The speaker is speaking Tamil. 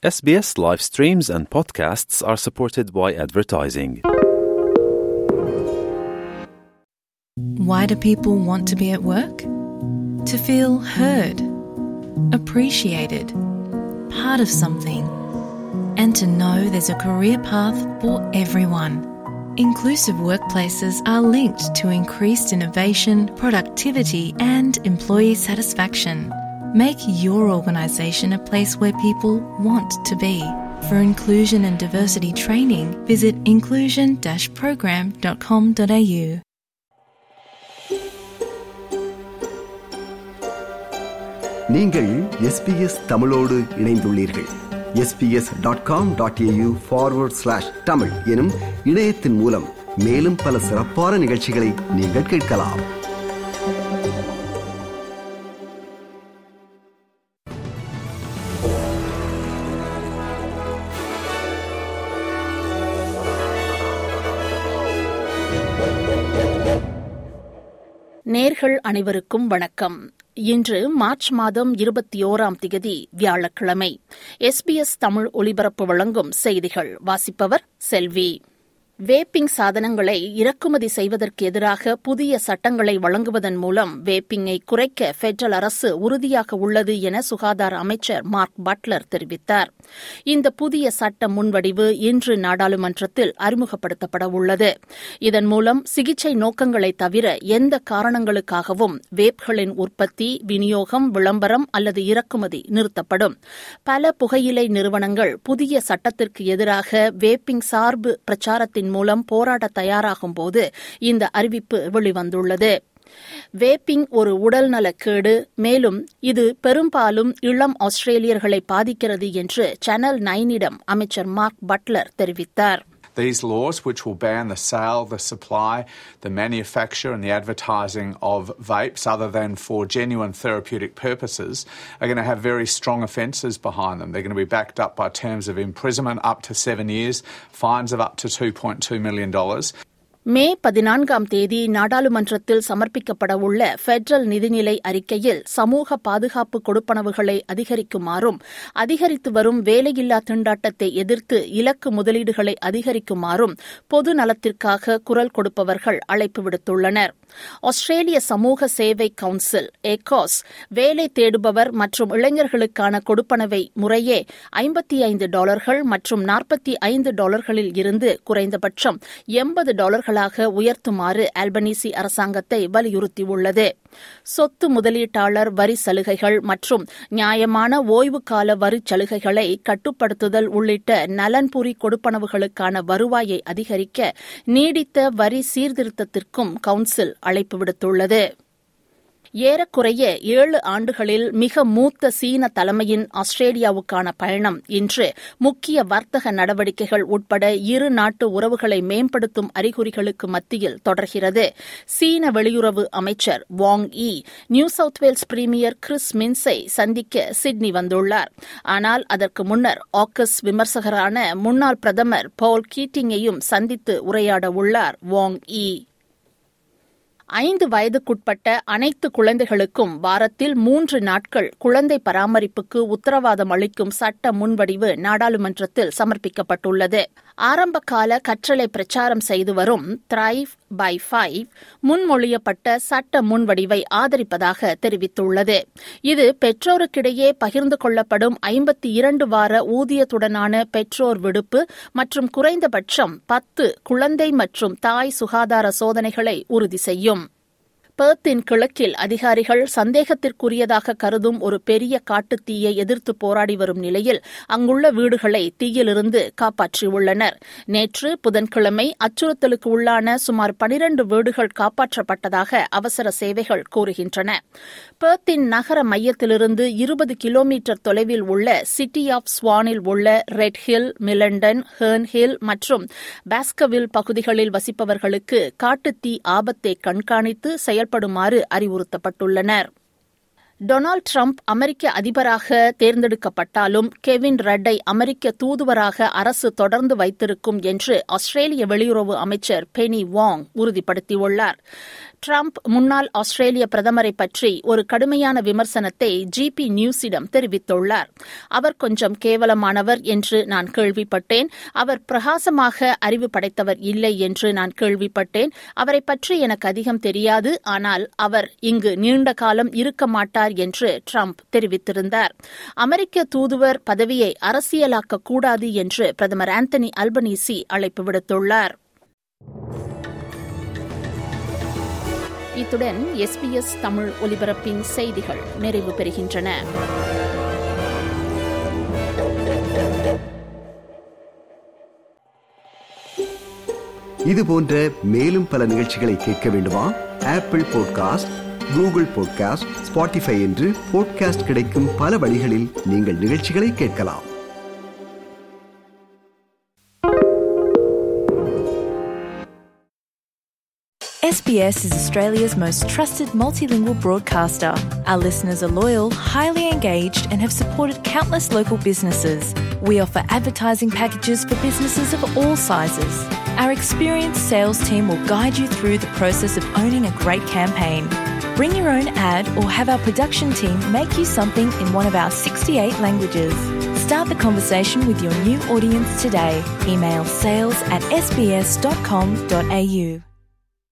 SBS live streams and podcasts are supported by advertising. Why do people want to be at work? To feel heard, appreciated, part of something, and to know there's a career path for everyone. Inclusive workplaces are linked to increased innovation, productivity, and employee satisfaction. Make your organisation a place where people want to be. For inclusion and diversity training, visit inclusion-program.com.au. நீங்கள் எஸ்பிஎஸ் தமிழோடு இணைந்துள்ளீர்கள் SBS dot com dot AU forward slash Tamil எனும் இணையத்தின் மூலம் மேலும் பல சிறப்பான நிகழ்ச்சிகளை நீங்கள் கேட்கலாம் நேர்கள் அனைவருக்கும் வணக்கம் இன்று மார்ச் மாதம் இருபத்தி ஓராம் திகதி வியாழக்கிழமை எஸ்பிஎஸ் தமிழ் ஒலிபரப்பு வழங்கும் செய்திகள் வாசிப்பவர் செல்வி வேப்பிங் சாதனங்களை இறக்குமதி செய்வதற்கு எதிராக புதிய சட்டங்களை வழங்குவதன் மூலம் வேப்பிங்கை குறைக்க பெடரல் அரசு உறுதியாக உள்ளது என சுகாதார அமைச்சர் மார்க் பட்லர் தெரிவித்தார் இந்த புதிய சட்ட முன்வடிவு இன்று நாடாளுமன்றத்தில் அறிமுகப்படுத்தப்பட உள்ளது இதன் மூலம் சிகிச்சை நோக்கங்களை தவிர எந்த காரணங்களுக்காகவும் வேப்களின் உற்பத்தி விநியோகம் விளம்பரம் அல்லது இறக்குமதி நிறுத்தப்படும் பல புகையிலை நிறுவனங்கள் புதிய சட்டத்திற்கு எதிராக வேப்பிங் சார்பு பிரச்சாரத்தின் மூலம் போராட தயாராகும் போது இந்த அறிவிப்பு வெளிவந்துள்ளது வேப்பிங் ஒரு உடல்நலக்கேடு மேலும் இது பெரும்பாலும் இளம் ஆஸ்திரேலியர்களை பாதிக்கிறது என்று சேனல் நைனிடம் அமைச்சர் மார்க் பட்லர் தெரிவித்தார் These laws, which will ban the sale, the supply, the manufacture, and the advertising of vapes other than for genuine therapeutic purposes, are going to have very strong offences behind them. They're going to be backed up by terms of imprisonment up to seven years, fines of up to $2.2 million. May பதினான்காம் தேதி நாடாளுமன்றத்தில் சமர்ப்பிக்கப்பட உள்ள பெடரல் நிதிநிலை அறிக்கையில் சமூக பாதுகாப்பு கொடுப்பனவுகளை அதிகரிக்குமாறும் அதிகரித்து வரும் வேலையில்லா திண்டாட்டத்தை எதிர்த்து இலக்கு முதலீடுகளை அதிகரிக்குமாறும் பொது நலத்திற்காக குரல் கொடுப்பவர்கள் அழைப்பு விடுத்துள்ளனர் ஆஸ்திரேலிய சமூக சேவை கவுன்சில் ஏகாஸ் வேலை தேடுபவர் மற்றும் இளைஞர்களுக்கான கொடுப்பனவை முறையே ஐம்பத்தி ஐந்து டாலர்கள் மற்றும் நாற்பத்தி ஐந்து டாலர்களில் இருந்து குறைந்தபட்சம் எண்பது டாலர்கள் டாலர்களாக உயர்த்துமாறு அல்பனீசி அரசாங்கத்தை வலியுறுத்தியுள்ளது சொத்து முதலீட்டாளர் வரி சலுகைகள் மற்றும் நியாயமான ஓய்வு கால வரி சலுகைகளை கட்டுப்படுத்துதல் உள்ளிட்ட நலன்புரி கொடுப்பனவுகளுக்கான வருவாயை அதிகரிக்க நீடித்த வரி சீர்திருத்தத்திற்கும் கவுன்சில் அழைப்பு விடுத்துள்ளது ஏறக்குறைய ஏழு ஆண்டுகளில் மிக மூத்த சீன தலைமையின் ஆஸ்திரேலியாவுக்கான பயணம் இன்று முக்கிய வர்த்தக நடவடிக்கைகள் உட்பட இரு நாட்டு உறவுகளை மேம்படுத்தும் அறிகுறிகளுக்கு மத்தியில் தொடர்கிறது சீன வெளியுறவு அமைச்சர் Wang Yi New South Wales premier Chris மின்ஸை சந்திக்க சிட்னி வந்துள்ளார் ஆனால் அதற்கு முன்னர் ஆக்கஸ் விமர்சகரான முன்னாள் பிரதமர் பவுல் கீட்டிங்கையும் சந்தித்து உரையாட உள்ளார் வாங் இ ஐந்து வயதுக்குட்பட்ட அனைத்து குழந்தைகளுக்கும் வாரத்தில் மூன்று நாட்கள் குழந்தை பராமரிப்புக்கு உத்தரவாதம் அளிக்கும் சட்ட முன்வடிவு நாடாளுமன்றத்தில் சமர்ப்பிக்கப்பட்டுள்ளது ஆரம்பகால கற்றலை பிரச்சாரம் செய்து வரும் த்ரைவ் பை ஃபைவ் முன்மொழியப்பட்ட சட்ட முன்வடிவை ஆதரிப்பதாக தெரிவித்துள்ளது இது பெற்றோருக்கிடையே பகிர்ந்து கொள்ளப்படும் ஐம்பத்தி இரண்டு வார ஊதியத்துடனான பெற்றோர் விடுப்பு மற்றும் குறைந்தபட்சம் பத்து குழந்தை மற்றும் தாய் சுகாதார சோதனைகளை உறுதி செய்யும் பெர்த்தின் கிழக்கில் அதிகாரிகள் சந்தேகத்திற்குரியதாக கருதும் ஒரு பெரிய காட்டுத்தீயை எதிர்த்து போராடி வரும் நிலையில் அங்குள்ள வீடுகளை தீயிலிருந்து காப்பாற்றியுள்ளனர் நேற்று புதன்கிழமை அச்சுறுத்தலுக்கு உள்ளான சுமார் பனிரண்டு வீடுகள் காப்பாற்றப்பட்டதாக அவசர சேவைகள் கூறுகின்றன பெர்த்தின் நகர மையத்திலிருந்து இருபது கிலோமீட்டர் தொலைவில் உள்ள சிட்டி ஆஃப் ஸ்வானில் உள்ள Red Hill Millendon Herne Hill மற்றும் பாஸ்கவில் பகுதிகளில் வசிப்பவர்களுக்கு காட்டுத்தீ ஆபத்தை கண்காணித்து செயல் செயல்படுமாறு அறிவுறுத்தப்பட்டுள்ளனர் டொனால்டு டிரம்ப் அமெரிக்க அதிபராக தேர்ந்தெடுக்கப்பட்டாலும் கெவின் ரட்டை அமெரிக்க தூதுவராக அரசு தொடர்ந்து வைத்திருக்கும் என்று ஆஸ்திரேலிய வெளியுறவு அமைச்சர் பெனி வாங் உறுதிப்படுத்தியுள்ளார் ட்ரம்ப் முன்னாள் ஆஸ்திரேலிய பிரதமரை பற்றி ஒரு கடுமையான விமர்சனத்தை ஜிபி நியூஸிடம் தெரிவித்துள்ளார் அவர் கொஞ்சம் கேவலமானவர் என்று நான் கேள்விப்பட்டேன் அவர் பிரகாசமாக அறிவு படைத்தவர் இல்லை என்று நான் கேள்விப்பட்டேன் அவரை பற்றி எனக்கு அதிகம் தெரியாது ஆனால் அவர் இங்கு நீண்ட காலம் இருக்க மாட்டார் என்று ட்ரம்ப் தெரிவித்திருந்தார் அமெரிக்க தூதுவர் பதவியை அரசியலாக்க கூடாது என்று பிரதமர் ஆந்தனி அல்பனீசி அழைப்பு விடுத்துள்ளார் இத்துடன் எஸ்பிஎஸ் தமிழ் ஒலிபரப்பின் செய்திகள் நிறைவு பெறுகின்றன இது போன்ற மேலும் பல நிகழ்ச்சிகளை கேட்க வேண்டுமா Apple podcast Google podcast Spotify என்று பாட்காஸ்ட் கிடைக்கும் பல வழிகளில் நீங்கள் நிகழ்ச்சிகளை கேட்கலாம் SBS is Australia's most trusted multilingual broadcaster. Our listeners are loyal, highly engaged, and have supported countless local businesses. We offer advertising packages for businesses of all sizes. Our experienced sales team will guide you through the process of owning a great campaign. Bring your own ad or have our production team make you something in one of our 68 languages. Start the conversation with your new audience today. Email sales at sbs.com.au.